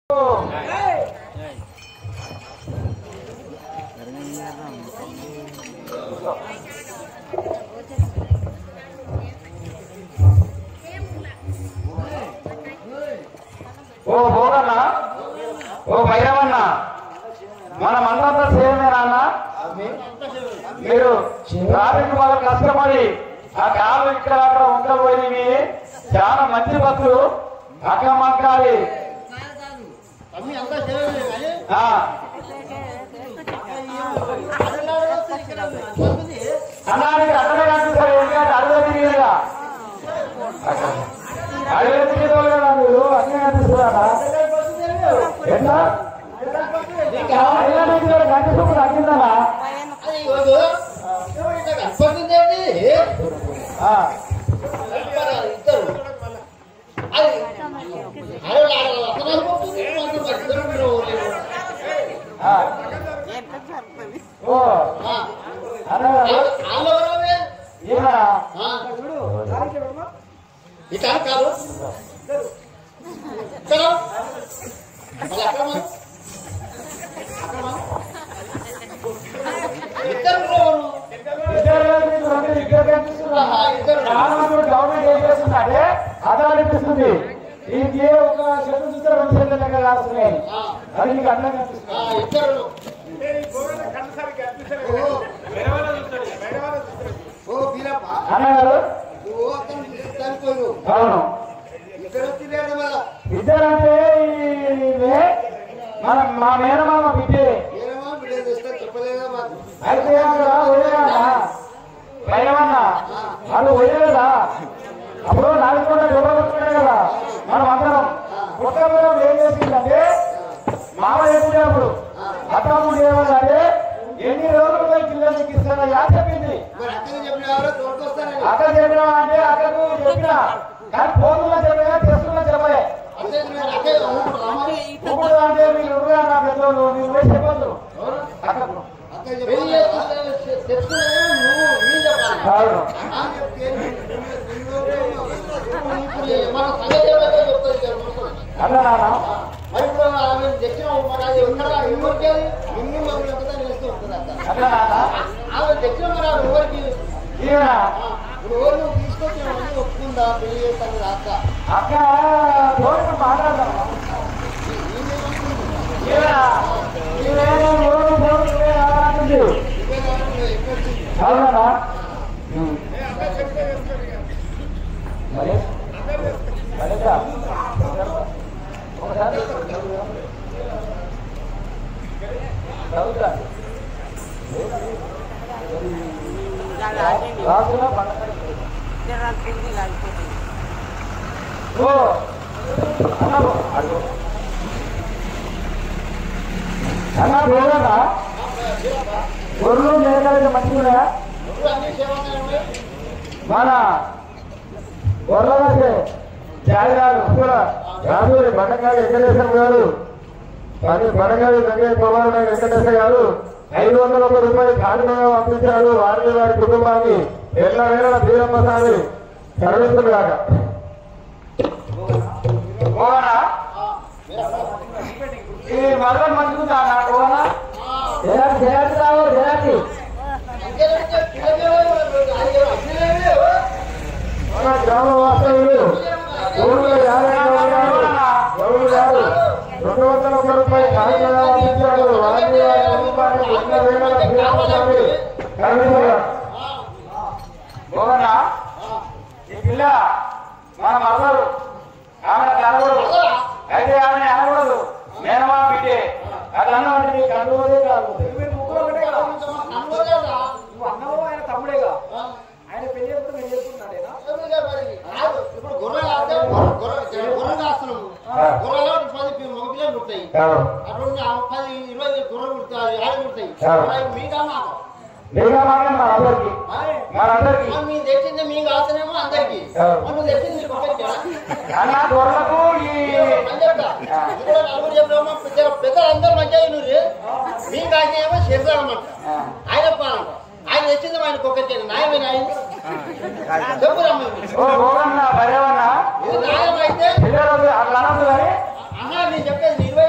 ఓ భోగన్న ఓ భైరవన్న మన మందంతా సేమేనా అన్న మీరు ట్రాఫిక్ వల్ల కష్టపడి ఆ కాలు ఇక్కడ అక్కడ ఉండబోయినవి చాలా మంచి బస్సులు అక్క మక్కాలి అమ్మి అంతా చేయలేదు కానీ ఆ, అన్నానికి అక్కడే కనిపిస్తారు ఎందుకంటే అడవి తిరిగిగా అడవి తిరిగి కదా మీరు అన్నీ కనిపిస్తున్నారా ఎట్లా అయినా నీకు ఇక్కడ గంట చూపు తగ్గిందనా అది ఇవ్వదు. కనపడుతుందేంటి? ఆ, ఇద్దరు. అది అరే ఆడ అతను పోతుంది, ఇతను పోతుంది. ఇద్దరు మీరు లేరు. ఆ. ఓ ఆ. అన్నగారు వాళ్ళు ఎవరవి? ఈయన ఆ. ఇట్లా కాదు ఇక్కడ మళ్ళీ అక్కడ మరి. అక్కడ మరి. ఇద్దరు ఎవరు? ఇద్దరు మీకు రెండు ఇద్దరు కనిపిస్తున్నారు. ఆహా, ఇద్దరు. చాలా మంది గవర్నమెంట్ ఏం చేస్తుందంటే అదే అనిపిస్తుంది దీనికి ఒక చెట్టు చూస్తే రెండు చెట్లు లెక్క కాస్తున్నాయి ఆ. అది నీకు అర్థం కనిపిస్తుంది ఆ, ఇద్దరు ఓ బీరప్ప అన్నగారు నువ్వు అతను చనిపోయావు అవును ఇక్కడ వచ్చి లేడు మళ్ళా ఇద్దరంటే ఈమె మన మా మేనమామ బిడ్డే ఏమో బిడ్డ తెస్తా చెప్పలేదా మాకు అయితే అక్కడ వదిలేదా పైన వాళ్ళు వదిలేదా అప్పుడు నాలుగుకుండా చూడబడుతున్నాయి కదా మనం అందరం పుట్టలో ఏం చేసిందంటే మామ చెప్పినప్పుడు అత్తమ్ముడు ఏమన్నాడే ఎన్ని రోజులు పోయి పిల్లలకి ఇస్తానయ్యా చెప్పింది మరి అక్కడికి చెప్పిన ఎవరో తోడుకొస్తానని అక్క చెప్పినా అంటే అక్కకు చెప్పినా కానీ ఫోన్లో చెప్పినా టెస్టులో చెప్పలే అంటే నేను అక్కే ఊపుడు రామని ఇప్పుడు అంటే మీరు ఉరుగా నా పెద్దోళ్ళు మీరు పోయి చెప్పొద్దు అక్కకు అక్క చెప్పి తెచ్చుకున్నావు నువ్వు నీ చెప్పాలి అవును ఆ చెప్తే ఇప్పుడు మన సంగతి ఏమిటో చెప్తుంది ఇక్కడ ముసలి. అన్న నాన్న మరి ఇప్పుడు ఆమె తెచ్చిన మరి అది ఎక్కడ ఎవరికి నిన్ను మమ్మల్ని ఒకదా నిలుస్తూ ఉంటుంది అక్క అన్న నాన్న ఆమె తెచ్చిన మరి ఆమె ఎవరికి ఈయన ఇప్పుడు ఎవరు నువ్వు తీసుకొచ్చిన ఒప్పుకుందా పెళ్లి చేస్తాను అక్క అక్క తోడు మాట్లాడదాం ఈయన ఈయన ఊరు తోడు ఇవే కావాలంటుంది. ఇవే కాకుండా ఎక్కువ వచ్చింది అవునా మరి మరికా? ఒకసారి చదువుతా. రాసుకున్నా పండగ ఓ అన్న అడుగు అన్న పోదా గొర్రెలు మేకలు మంచిగా నువ్వు అన్ని సేవలు ఉన్నాయి మన గొర్రెలకి జాయిరాలు కూడా రాజూరి బండకాయ వెంకటేశ్వర గారు అది బండకాయ వెంకట కుమారుడు వెంకటేశ్వర గారు ఐదు వందల ఒక రూపాయలు కారణంగా పంపించారు వారిని వారి కుటుంబాన్ని ఎల్ల వేళ బీరమ్మ స్వామి కరుణిస్తున్నాక ఈ మరణ మంచుకుందా నాకు జయాతి జయాతి రావు జయాతి మన గ్రామ వాస్తవులు ఊళ్ళో యాభై గారు ఎవరు గారు రెండు వందల ఒక్క రూపాయలు కారణంగా పంపించారు వారిని వారి కుటుంబాన్ని ఎల్ల వేళ బీరమ్మ స్వామి కరుణిస్తున్నాక మోహన ఈ పిల్ల మన మరదలు ఆమె అనకూడదు అయితే ఆమె అనకూడదు మేనమా బిడ్డే అది అన్నమాట నీకు అనుకోదే కాదు మీరు ముగ్గురు ఒకటే కదా నువ్వు అన్నవో ఆయన తమ్ముడేగా ఆయన పెళ్లి చెప్తే నేను చెప్తున్నాడేనా ఇప్పుడు గొర్రెలు ఆడితే గొర్రె గొర్రెలు కాస్తున్నాము గొర్రెలో పది మగ పిల్లలు పుట్టాయి అటువంటి ఆ పది ఇరవై గొర్రెలు పుడతాయి ఆడ పుడతాయి అవును. మీకా మాకు నీగా మాట మనందరికి మనందరికి మీ తెచ్చింది మీ కాస్తనేమో అందరికి అవును. మనం తెచ్చింది మీకు ఒకరికేనా? అన్న గొర్రెలకు ఈ అని చెప్తా. ఇక్కడ నలుగురు చెప్పినామా పెద్ద పెద్దలు అందరూ మంచిగా ఉన్నారు మీ కాసేమో శరీరం ఆయన పాలంట ఆయన తెచ్చింది ఆయన ఒకరికేనా న్యాయమైన ఆయన చెప్పురమ్మ ఓ గోవన్న భయవన్న ఇది న్యాయం అయితే పిల్లలు అట్లా అనదు కానీ ఆహా నేను చెప్పేది ఇరవై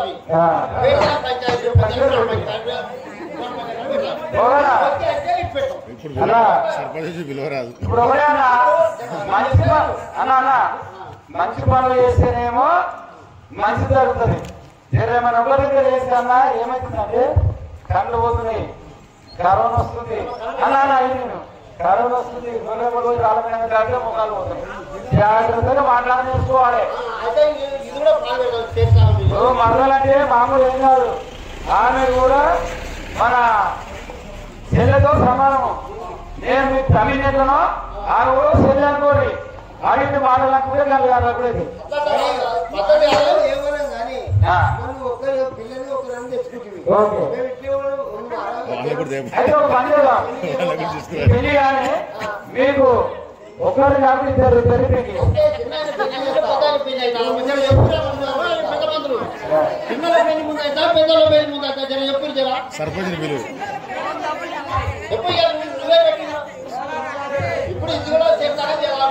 పోయి ఆ. వేరే పంచాయతీ పంచాయతీ పంచాయతీ పోగనా? ఓకే అంటే ఇటు పెట్టు. ఇప్పుడు అలా. సర్పంచ్ పిలవరాదు ఇప్పుడు ఒకటే అన్న మంచి పనులు అన్న అన్న మంచి పనులు చేస్తేనేమో మంచి జరుగుతుంది వేరే మన ఒకరి దగ్గర చేస్తే అన్న ఏమవుతుందంటే కళ్ళు పోతున్నాయి కరోనా వస్తుంది అన్న అన్న ఇది నేను కరోనా వస్తుంది గొర్రె రోజు రాళ్ళమైన దగ్గర ముఖాలు పోతున్నాయి జాగ్రత్తగా మాట్లాడి నేర్చుకోవాలి అయితే ఇది ఇది కూడా పాలు పెడతాం చేస్తాము ఇప్పుడు మరలంటే మామూలు ఏం కాదు ఆమె కూడా మన చెల్లెతో సమానము నేను మీకు తమిళనో ఆమె కూడా చెల్లె అనుకోండి ఆడింటి మాటలనుకుంటే కలిగి అనుకునేది పద్ధతి కాదు, ఏమన్నా కానీ ఆ. మనం ఒకరు పిల్లల్ని ఒకరు తెచ్చుకుంటుంది ఓకే. మేము ఇట్లే ఉన్నాం. వాళ్ళకు కూడా దేవ అయితే ఒక పని చేద్దాం వాళ్ళకు ఈ చూసుకోవాలి పెళ్లి కానీ మీకు ఒకరు కాకుండా ఇద్దరు ఇద్దరు పెళ్లి అంటే చిన్న ఆయన పెళ్లి చేస్తే పెద్ద ఆయన పెళ్లి అవుతాడు. మధ్యలో ఎప్పుడు ఏమన్నారో ఆయన పెద్ద మంత్రులు. పిల్లల పెళ్లి ముందు అవుతా పెద్దల పెళ్లి ముందు అవుతా జర ఎప్పుడు జరా సర్పంచ్ పిలువు ఎప్పుడు ఇయ్యాలి? నువ్వే పెట్టినా ఇప్పుడు ఇది కూడా చేస్తారా జరా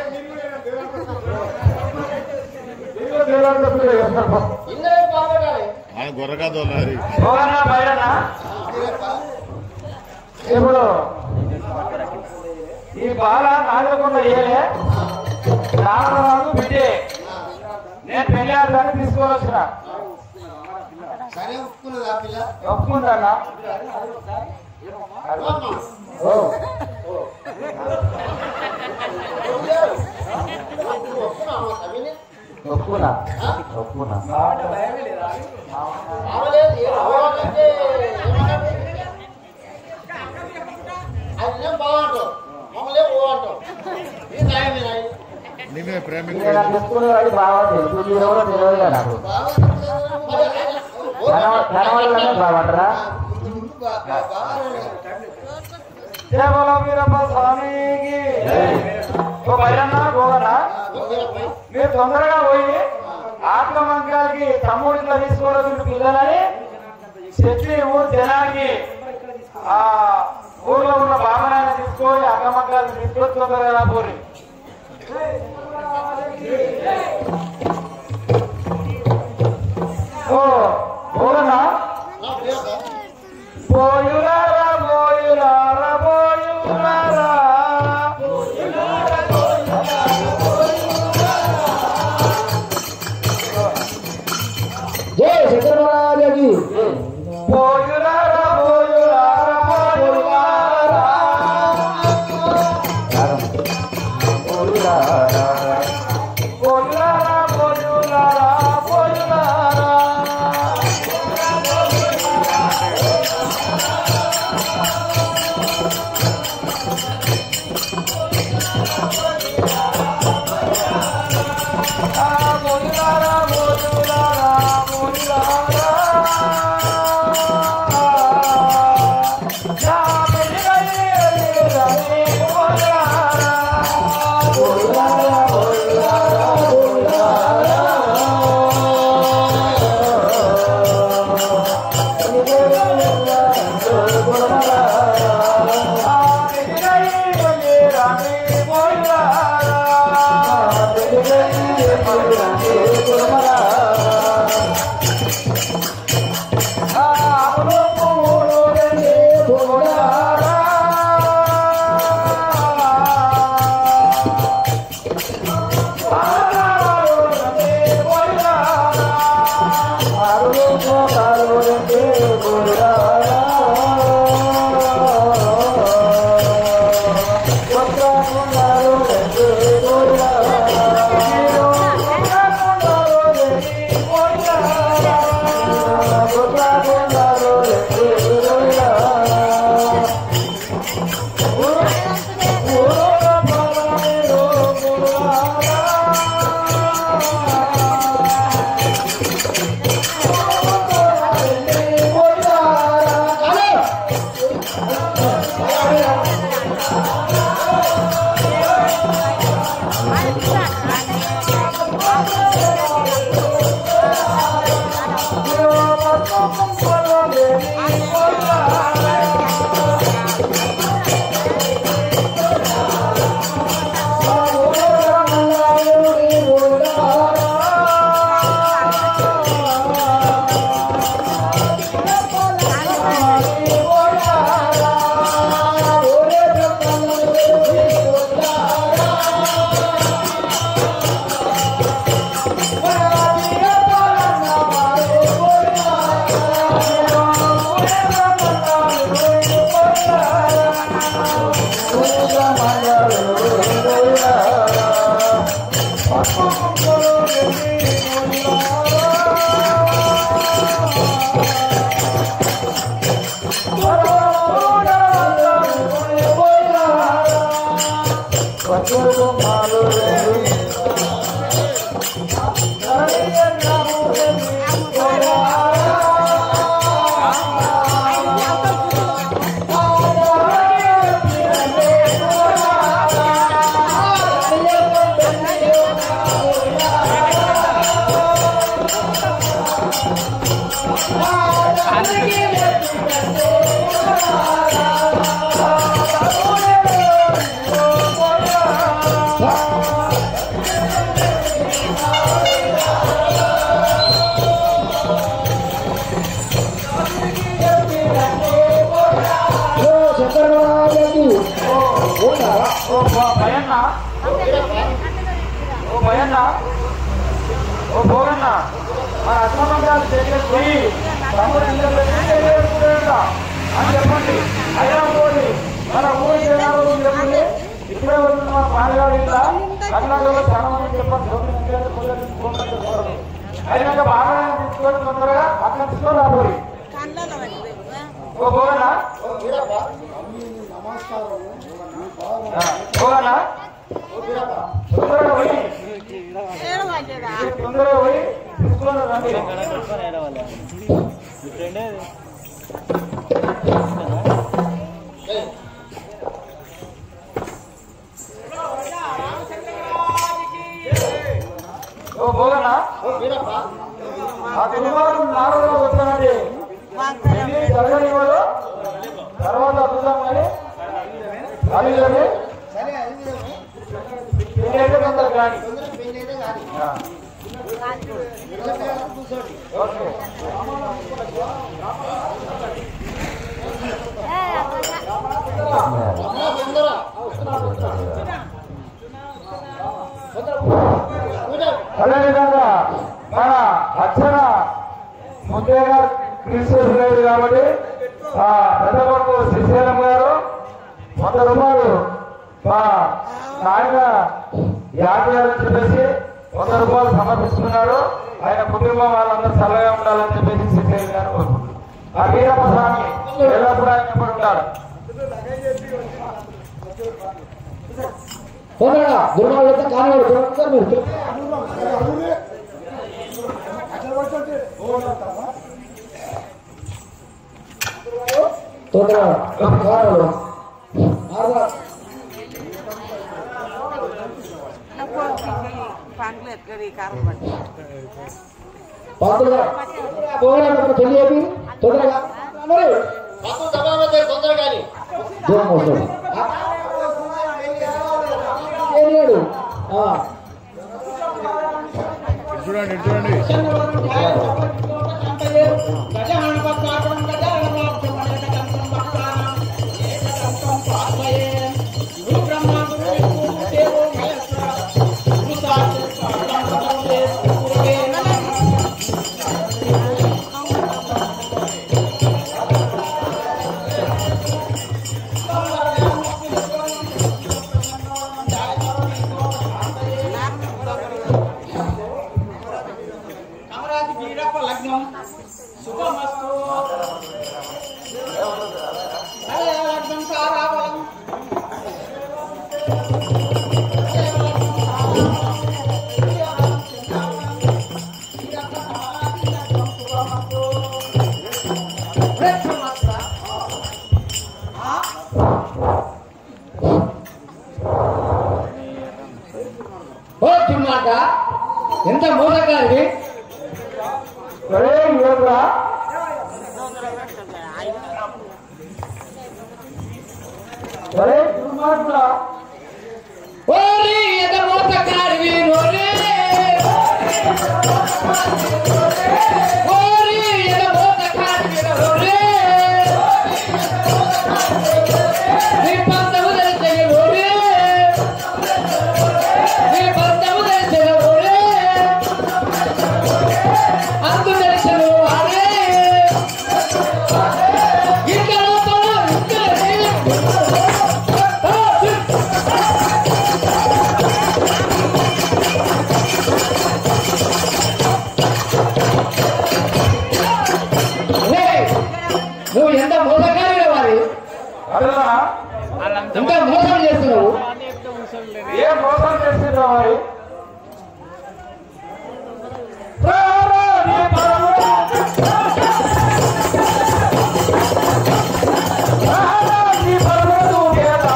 ఇందరూ బాగుండాలి ఆయన గొర్రెగా తోలాలి పోగన్నా బయటనా ఇప్పుడు ఈ బాల నాగకుండా ఏలే నాగరాజు బిడ్డే నేను పెళ్లి ఆడదాన్ని తీసుకొని వచ్చిన సరే ఒప్పుకున్నదా పిల్ల ఒప్పుకుంటానా అమ్మా. ఓ ఒప్పుకున్నావా తమ్మిని? ఒప్పుకున్నా ఆ? ఒప్పుకున్నా అవలేదు ఏం అవ్వాలంటే ఏమన్నారు? అది నేను బాగుంటాం మమ్మల్ని ఓ అంటాం ఈ సాయం మీ నాయన. నిన్నే ప్రేమికుడు నేను తీసుకునేవాడి బాగుంది ఇప్పుడు ఎవరో తెలియదు కదా నాకు మరి ఆయన ఓ ధనవ- ధనవల్లనే బాగుంటారా బా- బా- బాగా జయ బోలో వీరప్ప స్వామికి ఓ భయన్న గోవన్న మీరు తొందరగా పోయి ఆత్మమంకాలకి తమ్ముడు ఇట్లా తీసుకోవడం పిల్లలని చెప్పి ఊరు జనానికి ఆ ఊర్లో ఉన్న బామనాన్ని తీసుకొని అక్కమక్కల్ని తీసుకొని తొందరగా పోరి ఓ పోరన్నా నా పేరు పోయులారా పోయులారా పోయులారా జై శంకరమహారాజకి పోయులారా పోయులారా పోయులారా పోయులారా పోయులారా ఓ బ- భయన్న ఓ భయన్న ఓ భోగన్న మన అసమం గారి దగ్గర పోయి తమ్ముడు ఇంట్లో పెట్టి తెలియజేసుకుంటా అని చెప్పండి అయినా పోయి మన ఊరి జనాలు చెప్పండి ఇప్పుడే వస్తున్న మన పాలగాడు ఇంట్లో కర్ణాటకలో చాలా మంది చెప్పండి లోపలికి తీసుకెళ్ళి పిల్లల్ని తీసుకొని పోకూడదు. అయినాక బాగా తీసుకొని తొందరగా అక్కడ తీసుకొని రాబోయి ఓ భోగన్న ఆ, భోగన్న తొందరగా పోయి తొందరగా పోయి తీసుకొని రండి ఓ భోగన్న ఆ తిరుమలకు నాలుగు వచ్చానండి ఎన్ని జరగని వాడు తర్వాత అద్భుతం కానీ అది కానీ సరే అది విధమే. పెళ్లి అయితే తొందరగా కానీ తొందరగా పెళ్లి అయితే కాదు. ఆ, పిల్లలు కూర్చోండి. ఓకే అమ్మా, తొందర. కూర్చో. అదేవిధంగా మన అర్చన ముద్దయ్య గారు క్రిస్టియన్ లేదు కాబట్టి ఆ పెద్ద కొడుకు శ్రీశైలం గారు వంద రూపాయలు మా నాయన యాదగారని చెప్పేసి వంద రూపాయలు సమర్పిస్తున్నారు ఆయన కుటుంబం వాళ్ళందరూ చల్లగా ఉండాలని చెప్పేసి శ్రీశైలం గారు కోరుకుంటున్నారు. ఆ వీరప్ప స్వామి ఎల్లప్పుడూ ఆయన ఎప్పుడు ఉంటాడు తొందరగా దుర్మార్గం అయితే కానివాడు సార్ మీరు తొందరగా కానివాడు పండ్లు ఎత్తుకది కారం పట్టి పంతులుగా పోగలంటే పెళ్లి చెప్పి తొందరగా మరి అప్పుడు సభాపతి తొందరగా కానీ. దూరం వస్తాడు ఏనాడు ఇటు చూడండి ఇటు చూడండి అమరావతి వీరప్ప లగ్నం శుభమస్తు అదే లగ్నం తారాబలం ఓ తిమ్మాట ఎంత మోసకారి ఒరే యువకుడా, ఒరే దుర్మార్గుడా, ఓరి ఎంత మోసకారి ఓరి ఓరి ఎంత మోసకారి ఓరి నీ పంతము తెలిసే ఓరి నీ పంతము తెలిసే ఓరి అందు తెలిసే వారే ఇక్కడ లోపల ఇక్కడ ఏయ్! నువ్వు ఎంత మోసకారి వారి అదేనా? ఎంత మోసం చేస్తున్నావు ఏం మోసం చేస్తున్నావు మరి రారా నీ పరముడు. రారా నీ పరముడు వేరా.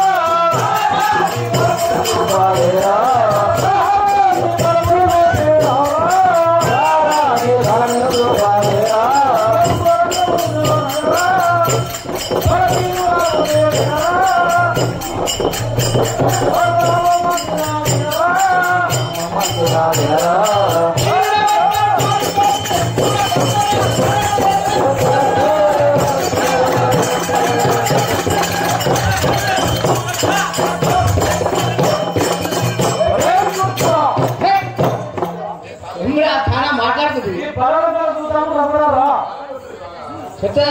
వారేరా. రారా నీ పరముడు వేరా. రారా నీ పరముడు వారేరా. ఓ కూడా చాలా మాట్లాడుతుంది ఈ పర్వతాలు చూద్దాము రమ్మన్నారా చెప్తా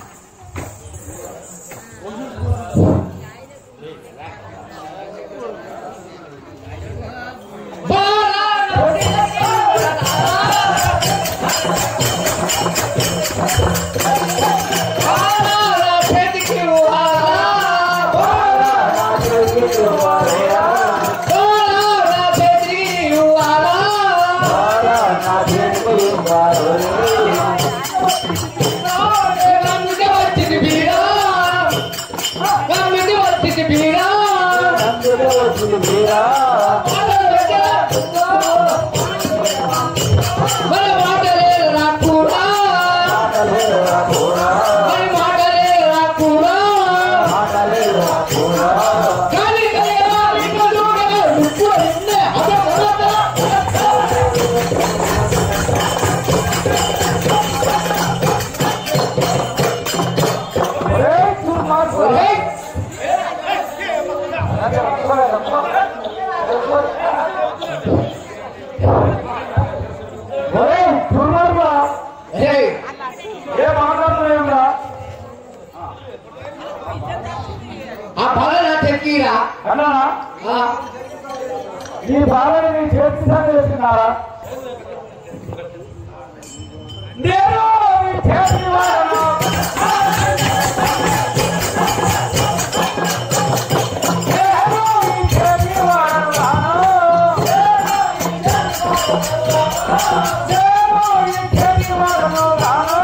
ఏ మాట్లాడుతున్నావురా ఆ బల తెక్కీరా అన్నా ఈ బాలని నీ చేతి సంగతి చేస్తున్నారా నేను నీ చేతి వాడను. నేను నీ చేతి వాడను రాను. నేను నీ చేతి వాడను రాను.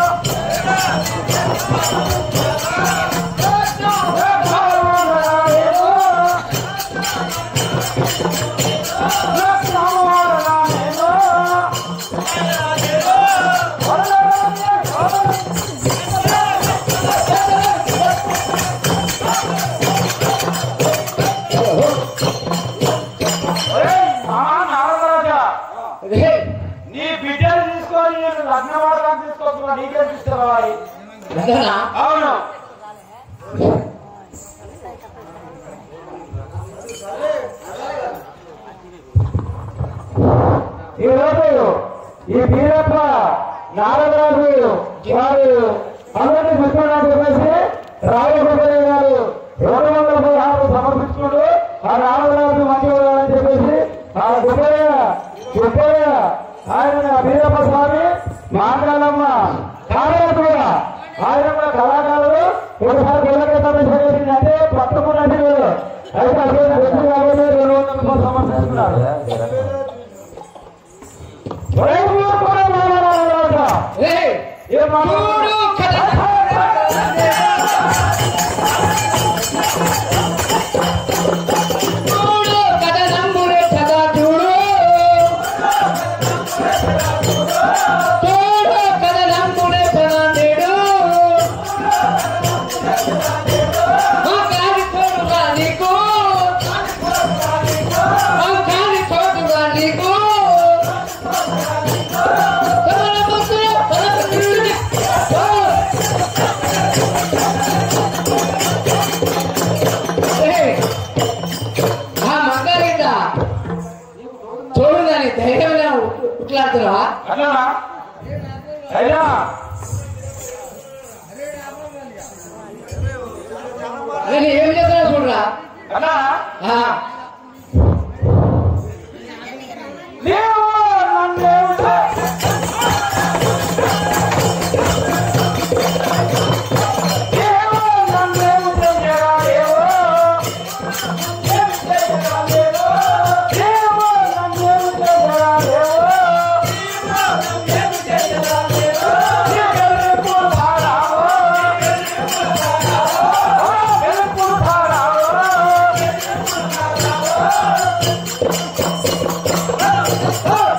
నీ బిడ్డలు తీసుకొని నేను లగ్నవాడడానికి తీసుకొస్తున్నా నీకే తీసుకురావాలి అవును ఈ రోజు ఈ బీరప్ప నారదరాజు వారు అందరినీ చూసుకోవడానికి చెప్పేసి రాజగోపాల్ గారు రెండు వందల పదహారు సమర్పించుకుంటూ ఆ నారదరాజు మంచిగా అని చెప్పేసి ఆ గుబ్బయ్య గుబ్బయ్య ఆయన బీరప్ప స్వామి మాట్లాడమ్మ కార్యాలు కూడా ఆయన కూడా కళాకారులు ఒకసారి పిల్లలకి అంటే పట్టుకున్నట్టు అయితే అదే వ్యక్తి కాబట్టి రెండు వందల సమర్పిస్తున్నారు ఒరే ఊరు కూడా మాట్లాడాలన్నమాట. ఏ మాట్లాడు? చూడగాని ధైర్యంగా ఉట్లాడుతున్నావా అన్నానా? అయ్యా నేను ఏం చేస్తున్నా చూడరా అన్నా ఆ, నీవు నన్నేమిటో నీవు నన్నేమిటో చేయరాలేవో. నీవు నన్నేమిటో చేయరాలేవో. నీవెలుపు ధారావో. వెలుపు ధారావో.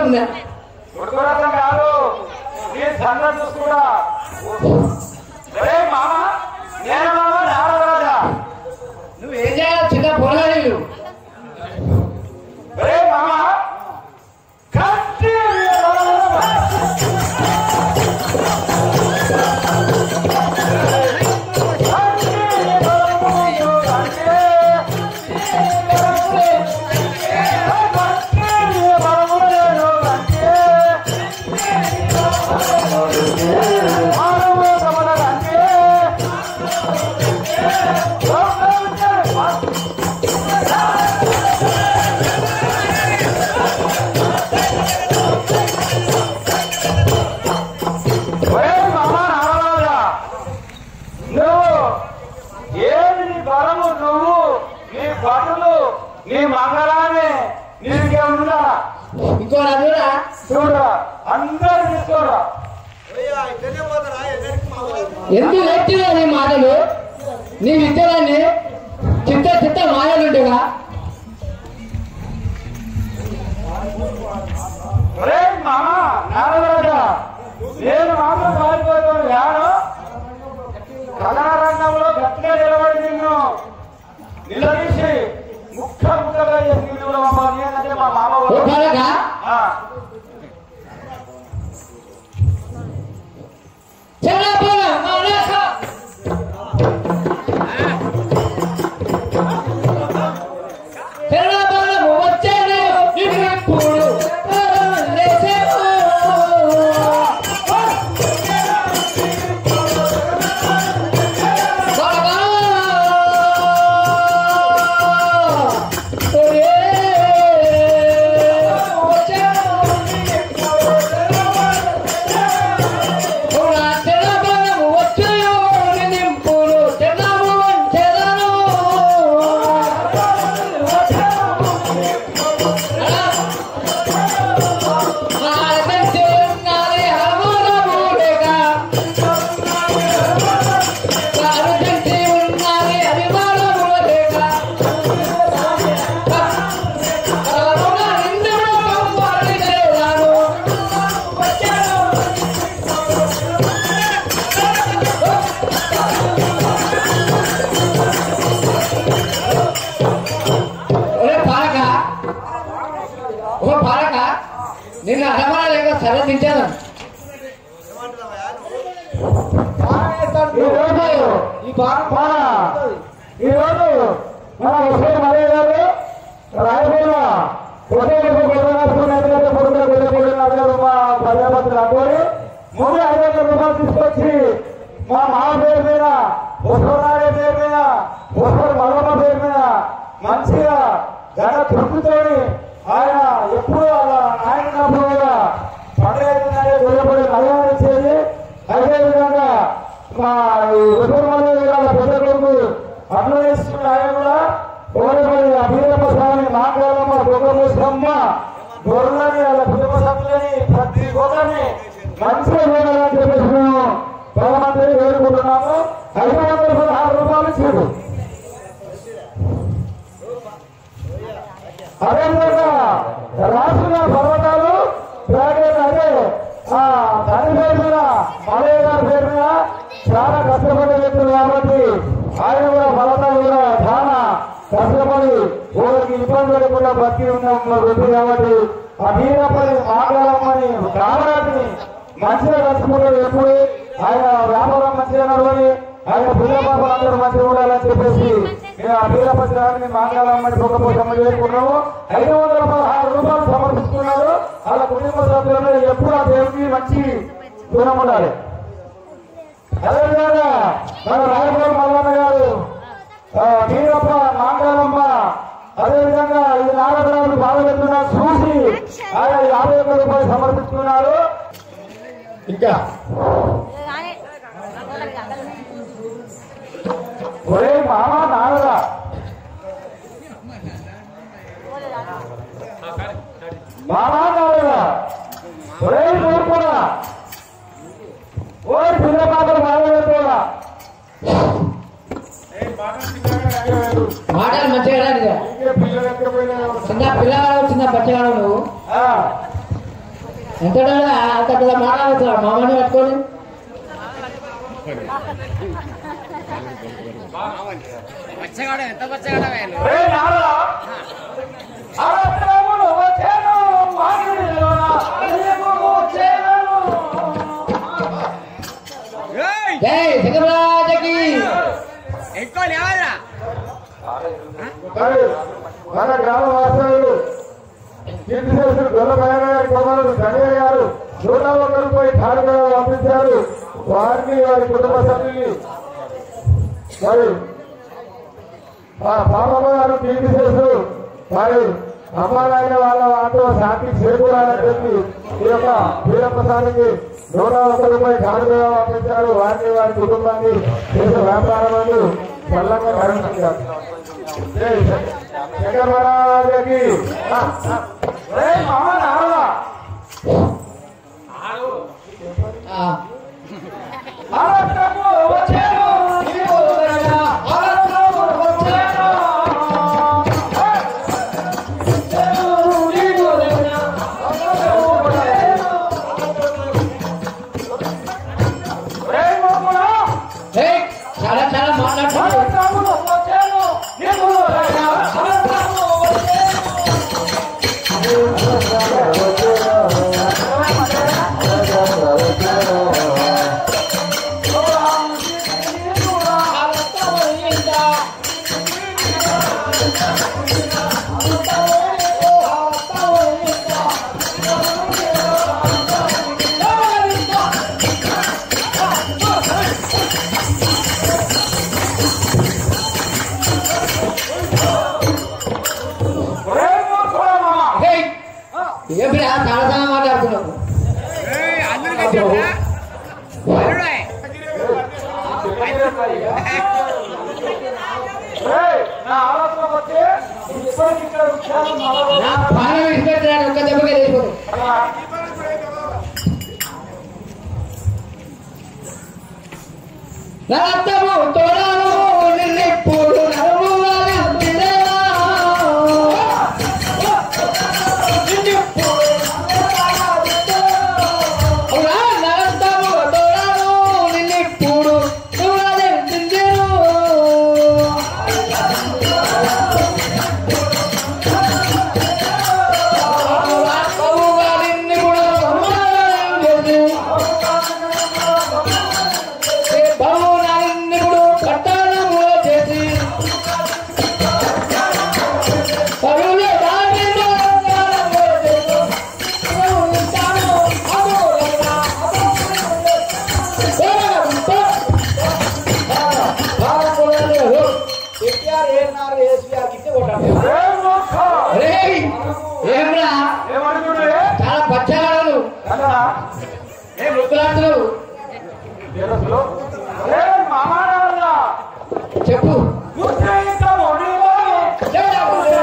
ఉందా ఉడకరసం కాదు నీ సన్న చూసుకుంటా ఒరే మామ నేను మామ నారదరాజా నువ్వు ఏం చేయాలి చిన్న పొరగాలి ఒరే మామ కత్తి ఒరే మామ నారరాజా నువ్వు ఏమి నీ బలము నువ్వు నీ బటులు నీ మంగళాన్ని నీకేముందా ఇంకో నదురా చూడరా అందరు తీసుకోరా ఎందుకు వ్యక్తిగా నీ మాటలు నీ విద్యలన్నీ చిత్త చిత్త మాయలుండగా ఒరే మామ నారదరాజా నేను మాత్రం పారిపోతాను యాను కళారంగంలో గట్టిగా నిలబడి నిన్ను నిలదీసి ముక్క ముక్కగా చేసి నిలవమ్మా నేనంటే మా మామ ఓ వాళ్ళు. పడక ఆ, చెల్లపోల మానేక చెల్లపోల వచ్చేనే ఇప్పుడు లేసేమో ఒరే పాలక ఓ పాలక నిన్ను అడమరా లేక సరే తింటాను ఈరోజు ఈ మన ఈరోజు మన హుసేన్ మరే గారు రాయపూర్ హుసేన్ మా ప్రజాపతులు అనుకోని ముందు ఐదు వందల రూపాయలు తీసుకొచ్చి మా మామ పేరు మీద ముసలాడే పేరు మీద ముసలి మల్లమ్మ పేరు మీద మంచిగా గడ తృప్తితోని ఆయన ఎప్పుడు అలా నాయన ఉన్నప్పుడు పండుగ అవుతుందంటే గొడవపడి కళ్యాణం ఇచ్చేది అదేవిధంగా మా రుద్రమల్లి గారి పెద్ద కొడుకు అన్వయిస్తున్న ఆయన కూడా ఓడిపడి అభిరమ స్వామి మాట్లాడమ్మ గొప్పమ్మ గొర్రెలని వాళ్ళ కుటుంబ సభ్యులని ప్రతి ఒక్కరిని మంచిగా చేయాలని చెప్పేసి మేము భగవంతుని వేడుకుంటున్నాము ఐదు వందల పదహారు రూపాయలు ఇచ్చాడు అదేవిధంగా రాష్ట్ర పర్వతాలు ప్యాకేజ్ అదే ఆ దాని పేరు మీద మలయ్య గారి పేరు మీద చాలా కష్టపడే వ్యక్తులు కాబట్టి ఆయన కూడా పర్వతాలు కూడా చాలా కష్టపడి ఊరికి ఇబ్బంది లేకుండా బతికి ఉన్న వ్యక్తి కాబట్టి ఆ వీరప్పని మాట్లాడమని రామరాజుని మంచిగా కలుసుకుంటాడు ఎప్పుడు ఆయన వ్యాపారం మంచిగా నడవని ఆయన పిల్ల పాపలు అందరూ మంచిగా ఉండాలని చెప్పేసి మేము ఆ వీరప్పని రామని మాట్లాడమని గొప్ప చేసుకున్నాము ఐదు వందల పదహారు రూపాయలు సమర్పిస్తున్నారు వాళ్ళ కుటుంబ సభ్యులను ఎప్పుడు ఆ దేవుడికి మంచి దూరం ఉండాలి అదేవిధంగా మన రాయపూర్ మల్లన్న గారు ఆ, వీరప్ప నాగాలమ్మ అదేవిధంగా ఈ నాగరాజు బాధపెడుతున్నా చూసి ఆయన యాభై ఒక్క రూపాయలు సమర్పిస్తున్నారు ఇంకా ఒరే మామ నాగరా మామా నాగరా ఒరే నూరుకోడా ఓ పిల్ల పాపలు బాధపెడుతున్నా మాటలు మంచిగా రాదు పిల్లలు ఎక్కడ పోయినా చిన్న పిల్లవాడు చిన్న బచ్చగాడు నువ్వు ఆ, ఎంత అంత పెద్ద మాట్లాడుతున్నా మామని పట్టుకొని రే నారదా అవసరములు వచ్చేను వాకిలిలోన అల్లెము వచ్చేను జై జగరాజకి మరి మన గ్రామ వాస్తవులు కీర్తిశేషులు గొల్లమయ్య గారి కుమారుడు గణయ్య గారు నూట ఒక్కరు పోయి ఠాణగా పంపించారు వారిని వారి కుటుంబ సభ్యుల్ని మరి ఆ పాపమ్మ గారు కీర్తిశేషులు మరి అమ్మాలైన వాళ్ళ ఆటో శాంతి చేకూరాలని చెప్పి ఈ యొక్క వీరప్రసాద్కి నూట ఒక్కరు పోయి ఠాణగా పంపించారు వారిని వారి కుటుంబాన్ని చేసే వ్యాపారాలను చల్లంగా భరించారు జై శంకర్ మహారాజుకి ఆ, ఆ. రే మామ నారదా అవసరములు వచ్చేను నీవు వదలగా అవసరములు వచ్చేను నీవు వదలగా అవసరములు వచ్చేను రే మామ ఏయ్, చాలా చాలా మాట్లాడుతున్నాడు అవసరములు వచ్చేను నీవు వదలగా అవసరములు వచ్చేను రే మామ ఏయ్, ఏం బిడ్డ చాలా చాలా మాట్లాడుతున్నావు రేయ్, నా ఆలోచన వచ్చి ఇప్పటికి ఇక్కడ విషయాలు మొదలు నా పాలన విడిచిపెట్టినాడు ఒక్క దెబ్బగా లేకపోతే నా రక్తము తోడాను నిన్నెప్పుడు నడుమువాలి అందిదేవా. అవునా? నా రక్తము తోడాను నిన్నెప్పుడు నడుమువాలి అందిదేవా. అవునా? నిన్ను కూడా సమానం చేసి భవనాలన్నిప్పుడు పట్టణములో చేసి పరుల దారిలో రంగాలలో చేసి ఉంటాను అమోఘంగా, అమోఘంగా. భారతదేశంలో ఎన్టీఆర్ ఏఎన్ఆర్ ఎస్పీఆర్ కిట్టే కొట్టాడు రే మూర్ఖ రేయ్, ఏమ్రా ఏమడుగుడు చాలా పచ్చగాడు కదా ఏ ముద్దులాడుతున్నావు తెలుసులో రే మామారాజా చెప్పు ఉద్రేకము నీవోని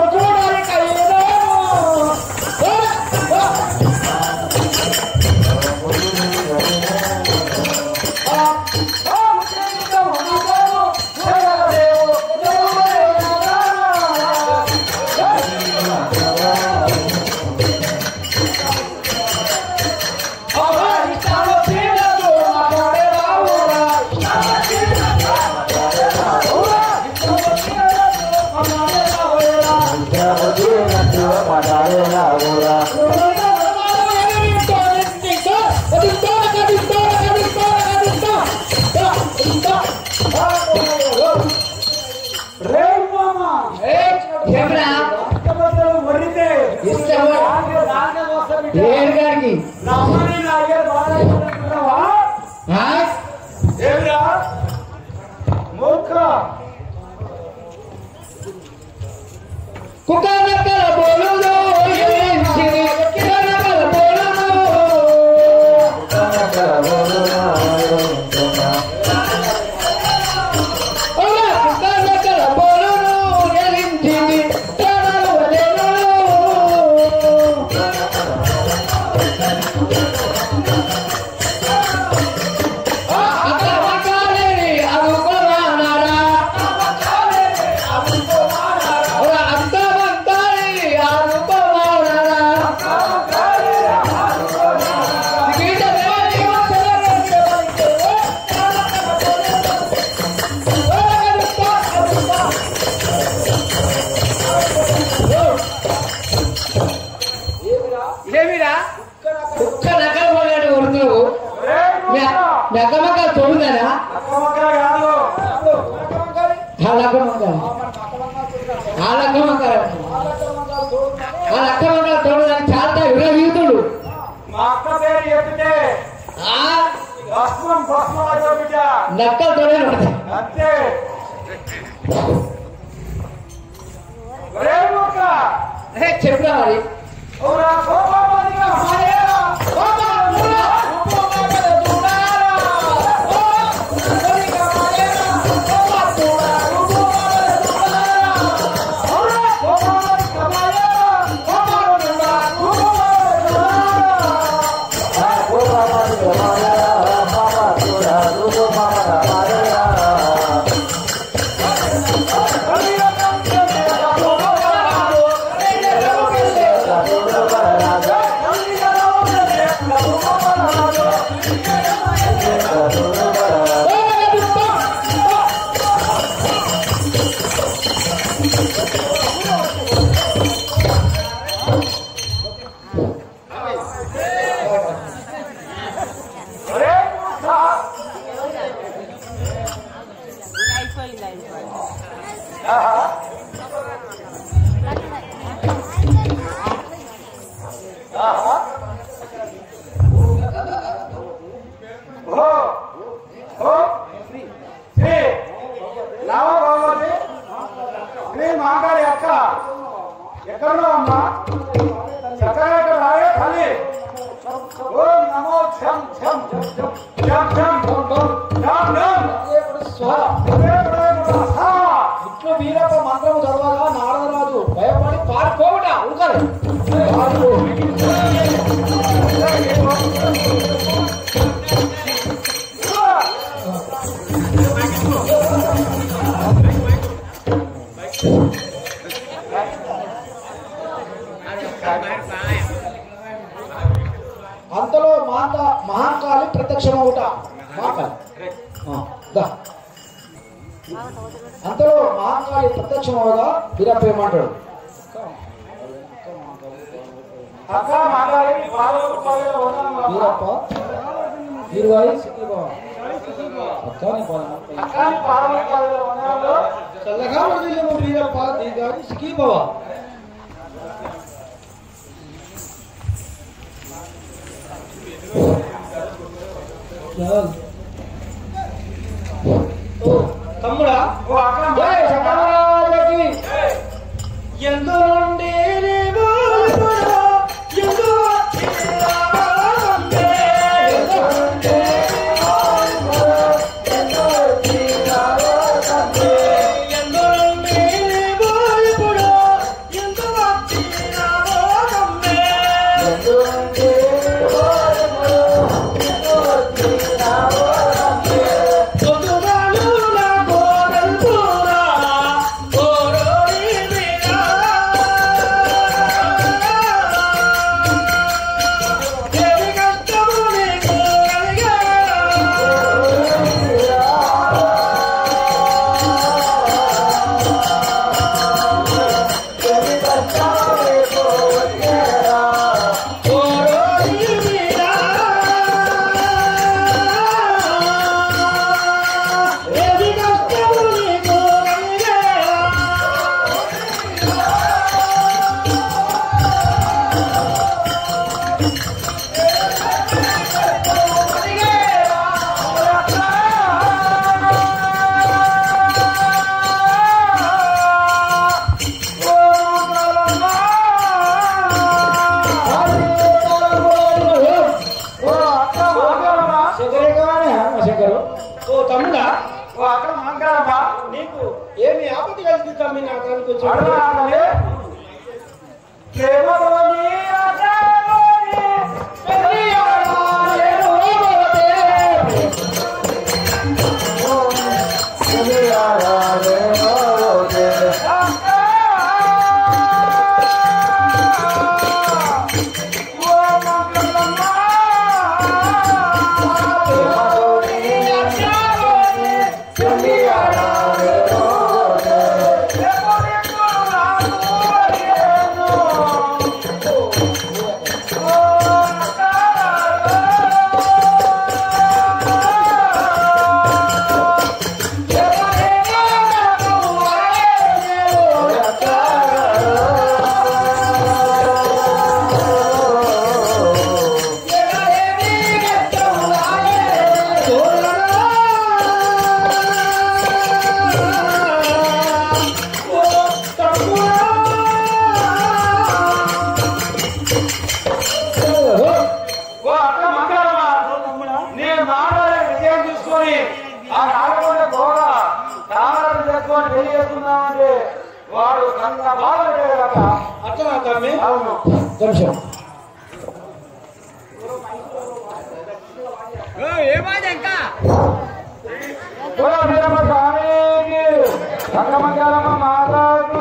ఆ ఉద్రేకము నీవోను జగదేవు జగదేవనారా రే మామా వరితే గారికి రమ్మని నాగే బాగా ఏమిరా మూర్ఖ కుక్క నక్కల బోలులో ఎదిరించింది కుక్క నక్కల బోలులో ఓలా కుక్క నక్కల బోలులో ఎదిరించింది ప్రాణాలు వదలను. ఆ అక్క మక్కాలేని అదుకోమానారా ఓలా అక్క మక్కాలేని వాళ్ళ అక్క మంగారు వాళ్ళ అక్క మంగారు తోడు దానికి చాలా విరవీతుడు మా అక్క పేరు చెప్తే భస్మం భస్మం అయ్యో బిడ్డ నక్కలు తోడే పడతాయి అంతే ఒరే మూర్ఖ, చెప్పినా మరి ఓరా కోపామదిగా మారేరా, కోపామదిగా, కోపామదిగా చూడారా. ఓ, కోపామదిగా మారేరా, కోపామదిగా, కోపామదిగా చూడారా. ఓరా కోపామదిగా మారేరా, కోపామదిగా, కోపామదిగా చూడారా. ఆ కోపామదిగా మారేరా, కోపామదిగా, కోపామదిగా మారేరా. మాట్లాడి అక్క ఎక్కడో అమ్మా చక్కగా ఇక్కడ రాగే తల్లి ఓం నమో ఛం ఛం ఛం ఛం ఛం ఛం ఛం ఇంట్లో వీరప్ప మంత్రం చదవగా నారదరాజు భయపడి పారిపోవట ఉరకరు అంతలో మాత మహాకాళి ప్రత్యక్షమవుట మహాకాళి ఆ, దా. అంతలో మహాకాళి ప్రత్యక్షమవగా వీరప్ప ఏమంటాడు అక్క మాట్లాడి పాలు పాలు ఉన్నాను వీరప్ప వీరువాయి సిద్ధిబావ. అక్క నీ పాలన. అక్క పాలు పాలు ఉన్నాను చల్లగా వదిలేము వీరప్ప దీగారి సిక్కిబావ. చాలు. ఓ, తమ్ముడా ఓ అక్క జై సకలరాజులకి. ఎందు నుండి నీవు ఇప్పుడు ఎందు వచ్చినావంటే. ఎందు నుండి ఎందు నుండి నీవు ఇప్పుడు ఎందు వచ్చినావో నమ్మే. పొద్దుగాలు నా కోడలురా, కోరోడి మీరా. ఏమి కష్టము నీకు కలిగా? కోరోడి మీరా. ఏమి కష్టము నీకు కలిగా? ఓ అక్క మాట్లాడమ్మా శంకరేగానే శంకరు ఓ తమ్ముడా ఓ అక్క మాట్లాడమ్మా నీకు ఏమి ఆపత్తి కలిగి తమ్మి నా కాడికి వచ్చాడు అడగాలి ప్రేమలోని రాజాలోని పెరియాడాలే రోమోదే. అక్క! ఓ మంగళమ్మ! ప్రేమలోని రాజాలోని పెరియాడాలే రోమోదే. ఎప్పుడెప్పుడు రాను అయ్యేను. కానీ ఆ నాగకొండ గోడ తామరం చేసుకొని పెళ్లి చేసుకుందామంటే వాడు కన్న బాధ పెట్టాడు అట్లా తమ్మి అవును నిమిషం ఓ వీరమ్మ స్వామికి సంగమంగారమ్మ మాట్లాడు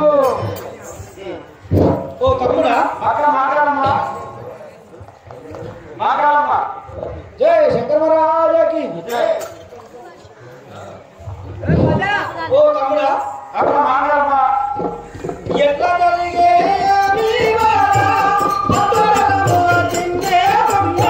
ఓ తమ్ముడా అక్కడ మాట్లాడమ్మా మాట్లాడమ్మా జై శంకర మహారాజాకి ఓ తమ్ముడా అక్కడ మాట్లాడమ్మా ఎట్లా జరిగే నీవారా? అతరము చిందే బొమ్మే.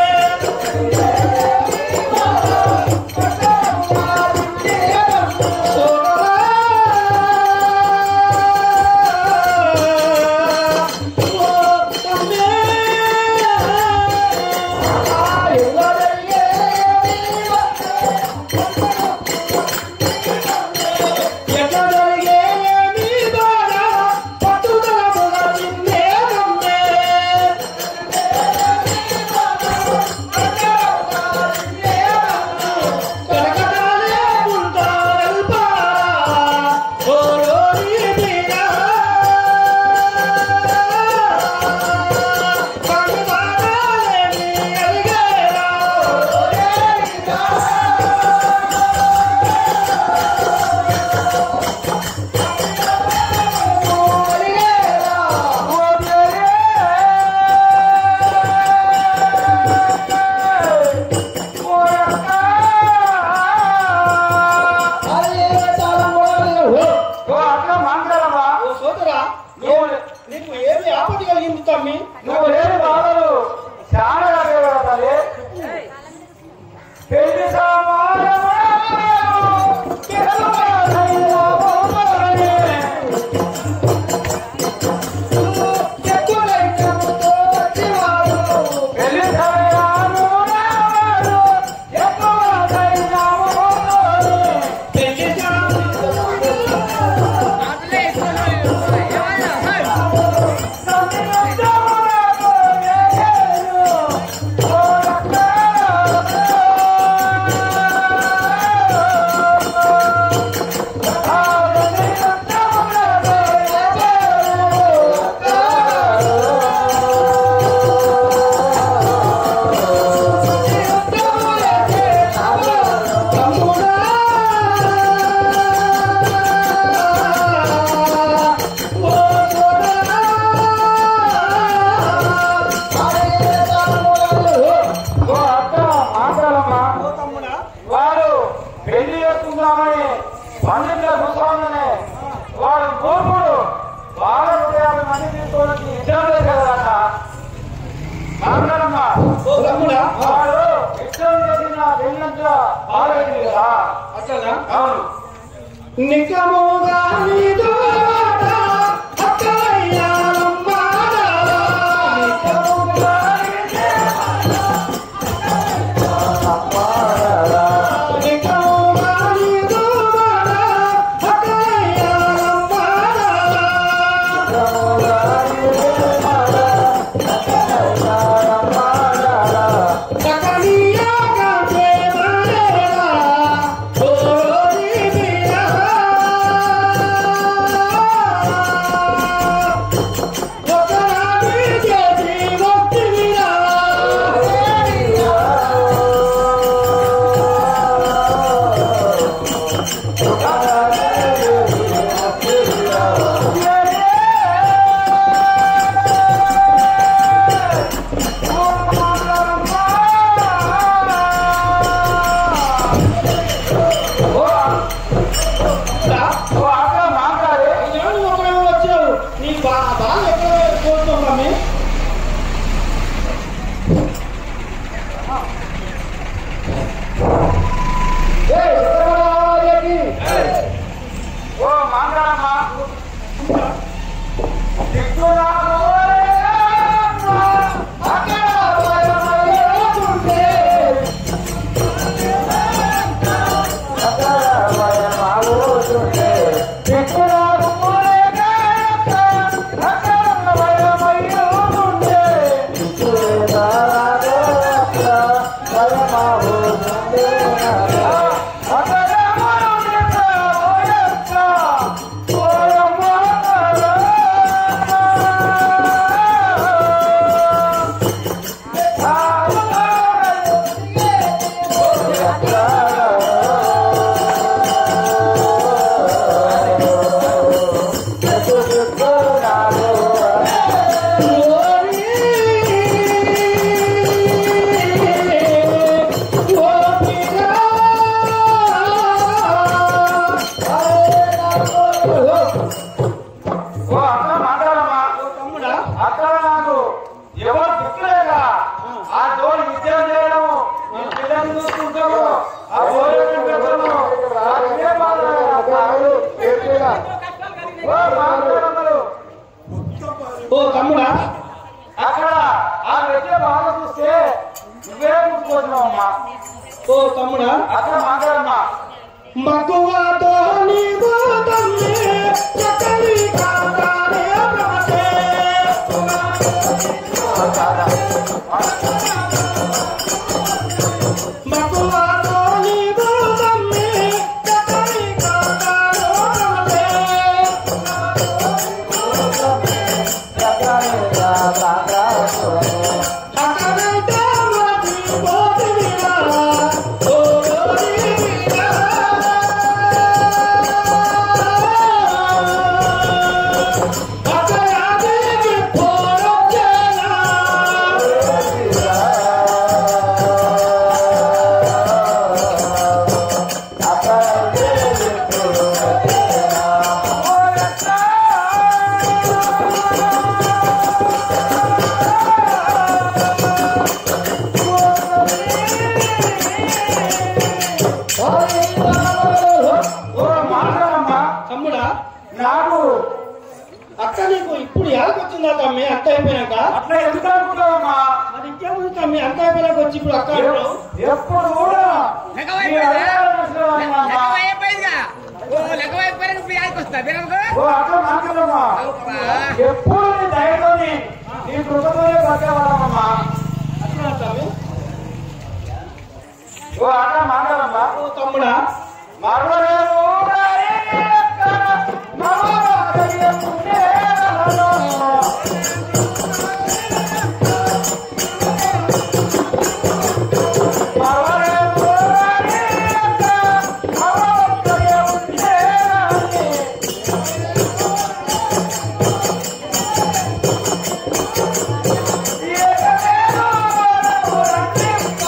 ఓ అక్కడ మాట్లాడమ్మా సోదరా నువ్వు నీకు ఏమి ఆపద కలిగింది తమ్మి నువ్వు లేని బాధలు చాలా కలిగాయి కదా తల్లి పెళ్లి సమారమా పెళ్లి సమయాలు రావాలు, ఎక్కువ సైన్యము ఓ అక్క మాట్లాడమ్మా వాడు పెళ్లి చేసుకుందామని పండితుల కూర్చోగానే వాడు కోరుకోడు వాళ్ళ నూట యాభై మంది తీసుకోవడానికి ఇష్టం లేదు కదా మాట్లాడమ్మా ఓ తమ్ముడా వాడు ఇష్టం చేసిన పెళ్ళంతా బాగైంది కదా అట్లనా అవును నిజముగా నీతో ఓ తమ్ముడా అక్క మాట్లాడమ్మా మగువతో నీవు తమ్మి చక్కని కాంతానే భ్రమతే. మగువతో నీవు తమ్మి చక్కని కాంతానే భ్రమతే. అక్కడైతే మర్చిపోతివిరా, ఓ గోరీరా. అక్కడాదికి పోరొచ్చేనా. ఓ మాట్లాడమ్మా తమ్ముడా నాకు అక్క నీకు ఇప్పుడు యాదకొచ్చిందా తమ్మి అక్క అయిపోయాక అట్లా ఎందుకు అనుకుంటావమ్మా మరి ఇంకేముంది తమ్మి అంత అయిపోయాక వచ్చి ఇప్పుడు అక్క అంటావు? ఎప్పుడు కూడా నీ అడగాలనిపిస్తున్న వాడినమ్మా. ఓ అట్లా మాట్లాడమ్మా ఎప్పుడు నీ దయతోని నీ కృపతోనే బతకవాలమ్మా అట్లా తమ్మి ఓ అట్లా మాట్లాడమ్మా ఓ తమ్ముడా మరవలేరు ఊరారి అక్క, మరవలేరు నేలలో. మరవలేరు ఊరారి అక్క, మరవలేరు నేలలో. ఏకమేవ వరవరతిప్ప,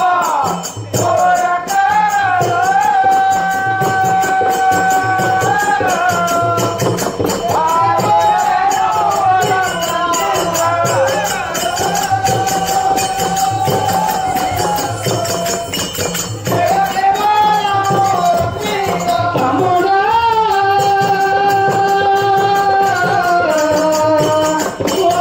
తమ్ముడా ఓ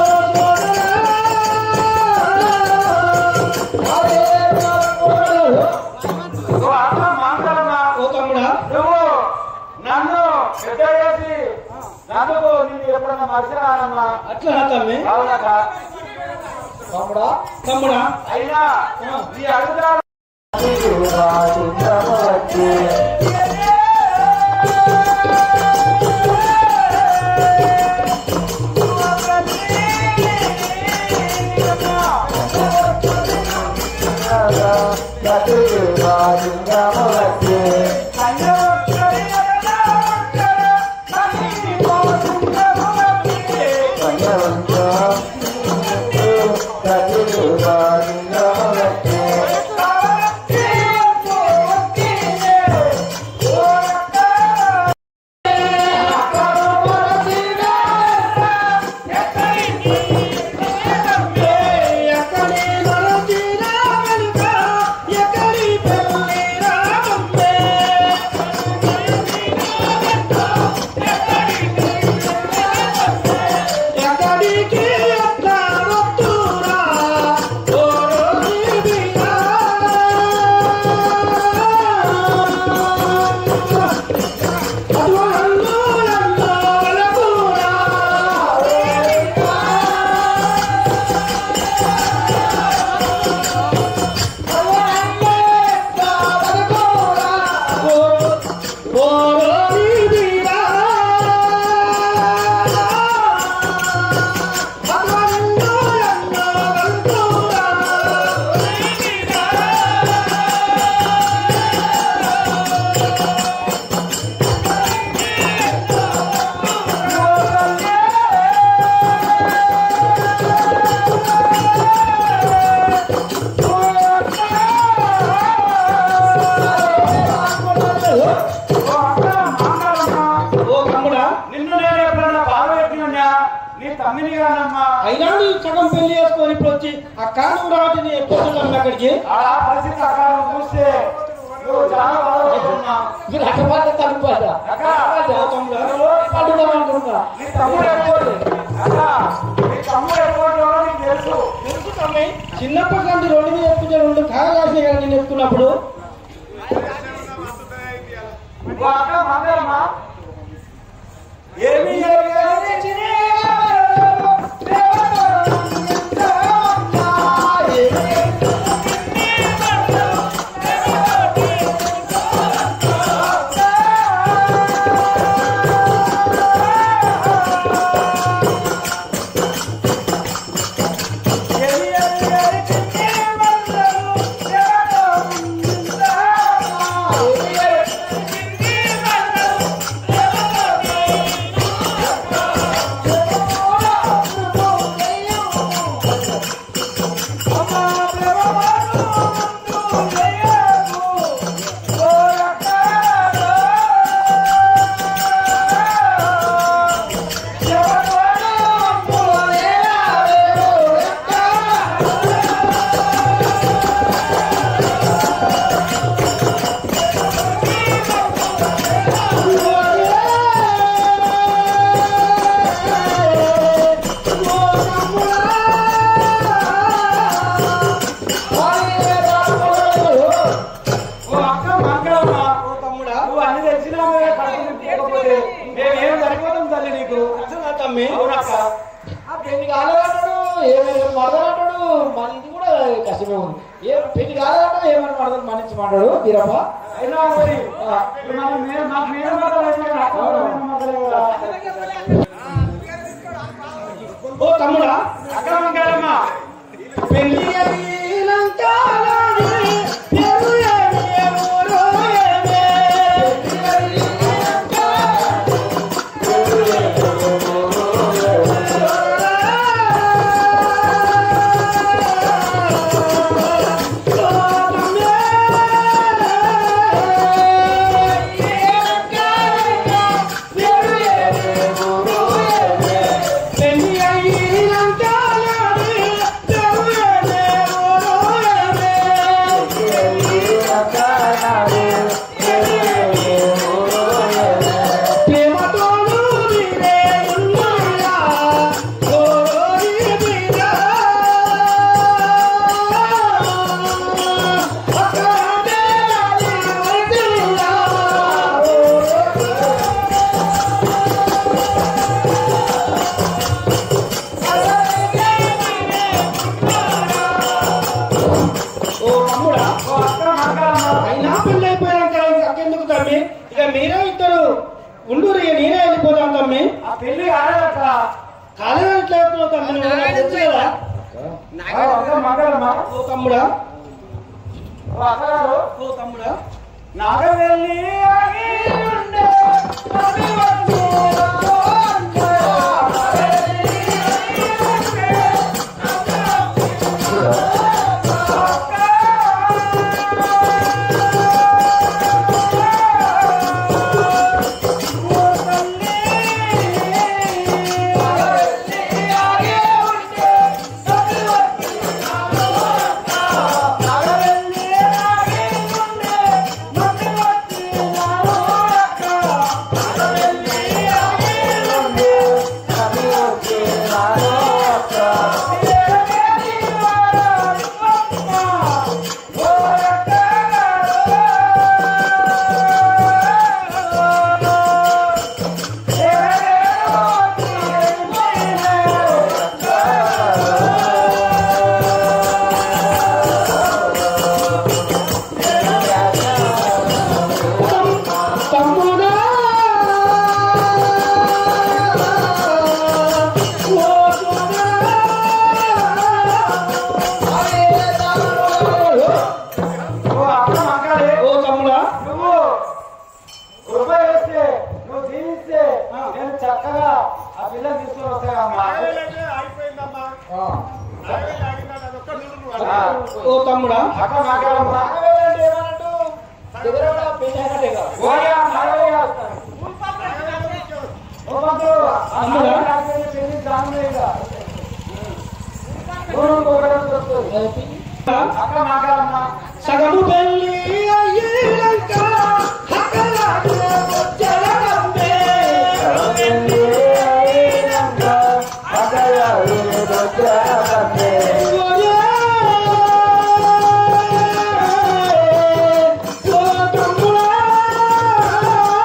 నువ్వు అట్లా మాట్లాడమ్మా ఓ తమ్ముడా నువ్వు నన్ను పెద్ద చేసి నన్ను నేను ఎప్పుడన్నా మర్చిరానమ్మా అట్లా తమ్మి అవునక్క తమ్ముడా తమ్ముడా అయినా నీ అడుగుతాను ఎక్కడి నరచినా వెనుక ఎక్కడి పెళ్ళి రామమ్మే ఎక్కడికి ఎట్లా వస్తురా ఓ రోజీవిగా అదో అల్లో అల్లో వలపురా ఓ తమ్ముడా నిన్ను నేను ఎప్పుడన్నా బాధ పెట్టినా నీ తమ్మిని కానమ్మా అయినా నీ సగం పెళ్లి చేసుకొని ఇప్పుడు వచ్చి అక్క నువ్వు రాటిని ఎప్పుడు చూడాలి అక్కడికి ఆ పరిస్థితి అకారం చూస్తే నువ్వు చాలా బాధపడుతున్నా మీరు అక్కపాట తగ్గిపోత అక్క అనుకుంటా నీ తమ్ముడు ఎప్పుడు అక్క నీ తమ్ముడు ఎప్పుడు నీకు తెలుసు తెలుసు తమ్మి చిన్నప్పటి నుండి రోడ్డు మీద ఎక్కువ రెండు కాగలాసి కదా నేను ఎక్కున్నప్పుడు ఓ అక్క మంగళమ్మ ఏమి ఓ అక్క మంగళమ్మ ఓ తమ్ముడా నువ్వు అన్ని తెలిసినావే కడుపు నింపుకోకపోతే మేమేం సరిపోతాం తల్లి నీకు నిజంగా తమ్మి అవునక్క ఆ పెళ్లి కాలేదంటాడు ఏమైనా మరదలంటాడు మన ఇది కూడా కష్టమే ఉంది ఏ పెళ్లి కాలేదంటాడు ఏమైనా మరదలు మన్నించమంటాడు వీరప్ప అయినా మరి ఇప్పుడు మనం మేము మాకు మేము మాట్లాడలేదు అక్క మేము మాట్లాడలేదు ఓ తమ్ముడా అక్క మంగళమ్మ పెళ్లి అయినాక నాది పేరు ఏమి, ఊరు ఏమి? పెళ్లి అయినాక పెళ్లి అయినాక నాది పేరు ఏమి, ఊరు ఏమి? ప్రేమతోను నీవే ఉన్నాయా ఓరి నీవే అక్కడే వదిలా ఓ తమ్ముడా ఓ అక్క మంగళమ్మ అయినా పెళ్ళి అయిపోయాక అక్కెందుకు తమ్మి ఇక మీరే ఇద్దరు ఉండూరు ఇక నేనే వెళ్ళిపోతాను తమ్మి ఆ పెళ్లి కాలేదక్క కాలేజ్ ఎట్లా వెళ్తున్నావు తమ్మి నువ్వు నాకు తెలుసు కదా ఓ అక్క మంగళమ్మ ఓ తమ్ముడా ఓ అక్కగారు ఓ తమ్ముడా నాగవెల్లి ఆగి ఉండే నది వంటి ఉండే. తమ్ముడా ఓ ఓ అక్క మంగళే ఓ తమ్ముడా నువ్వు కృప చేస్తే నువ్వు దీవిస్తే నేను చక్కగా ఆ పిల్లని తీసుకొని వస్తానమ్మా ఆ. ఓ తమ్ముడా అక్క మంగళమ్మ దగ్గర పెళ్లి అయినట్టే కదా ఓయా నడవయ్య ఓ పంతులు, ఆ తమ్ముడా? నాగరాజు పెళ్లి దానిలేదా? నూరు కోగడం దొరుకుతుంది. అక్క మంగళమ్మ సగము పెళ్లి అయ్యేలంక హక్కలాడే వచ్చరగంబే ఓయే ఓ తమ్ముడా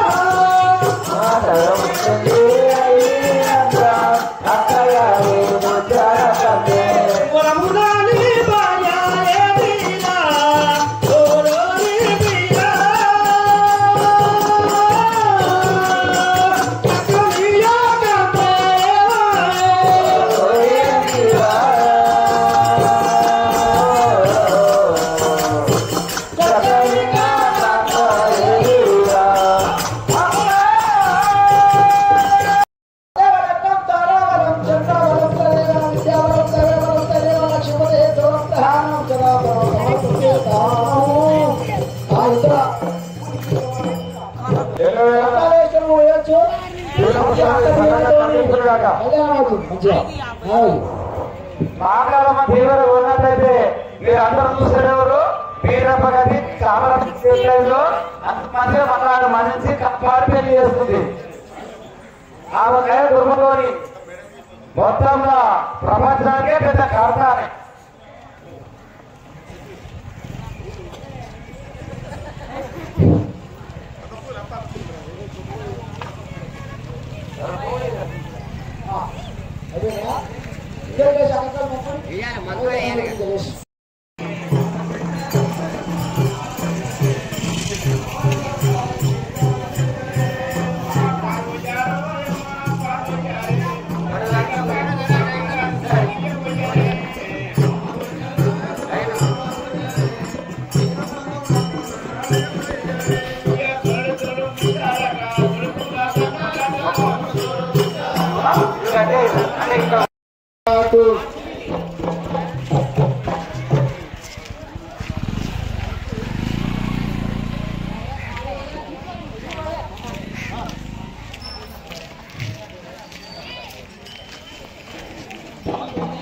కాక కళ్యాణం అవుతుంది మంచిగా అవును. మాట్లాడమ తీవ్ర ఉన్నట్లయితే మీరు అందరూ చూసేవారు వీరప్ప గది చాలా లో అంత మంచిగా మాట్లాడు మనిషి పాడి పెళ్లి చేస్తుంది ఆమె కయ దుర్మతోని మొత్తంగా ప్రపంచానికే పెద్ద కారణాన్ని అదేనా ఇద్దరు కలిసి అక్కడ మొత్తం కలిసి. ఎందుకంటే అంటే ఇంకా అటు ఆ